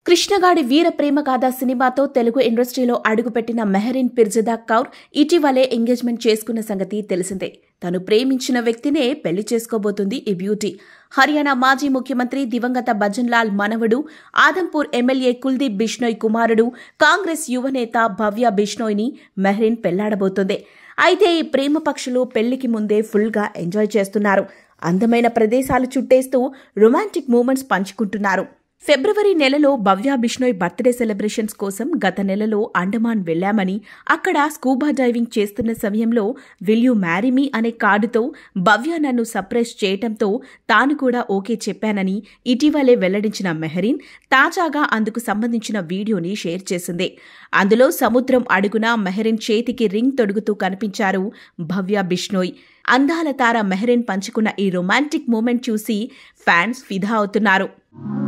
కృష్ణగాడి వీర ప్రేమ గాథ సినిమాతో తెలుగు ఇండస్ట్రీలో అడుగుపెట్టిన మెహరీన్ పిర్జదా కౌర్ ఇటీవలే ఎంగేజ్మెంట్ చేసుకున్న సంగతి తెలిసిందే తను ప్రేమించిన వ్యక్తినే పెళ్లి చేసుకోబోతుంది ఈ బ్యూటీ హర్యానా మాజీ ముఖ్యమంత్రి దివంగత భజన్లాల్ మనవడు ఆదంపూర్ ఎమ్మెల్యే కుల్దీప్ బిష్నోయ్ కుమారుడు కాంగ్రెస్ యువనేత భవ్య బిష్నోయ్ని మెహరీన్ పెళ్లాడబోతోంది అయితే ఈ ప్రేమ పక్షులు పెళ్లికి ముందే ఫుల్గా ఎంజాయ్ చేస్తున్నారు అందమైన ప్రదేశాలు చుట్టేస్తూ రొమాంటిక్ మూమెంట్స్ పంచుకుంటున్నారు ఫిబ్రవరి నెలలో భవ్య బిష్నోయ్ బర్త్డే సెలబ్రేషన్స్ కోసం గత నెలలో అండమాన్ వెళ్లామని అక్కడ స్కూబా డైవింగ్ చేస్తున్న సమయంలో విల్ యూ మ్యారీ మీ అనే కార్డుతో భవ్య నన్ను సర్ప్రైజ్ చేయటంతో తాను కూడా ఓకే చెప్పానని ఇటీవలే వెల్లడించిన మెహరీన్ తాజాగా అందుకు సంబంధించిన వీడియోని షేర్ చేసింది అందులో సముద్రం అడుగున మెహరీన్ చేతికి రింగ్ తొడుగుతూ కనిపించారు భవ్య బిష్నోయ్ అందాల తార మెహరీన్ పంచుకున్న ఈ రొమాంటిక్ మూమెంట్ చూసి ఫ్యాన్స్ ఫిదా అవుతున్నారు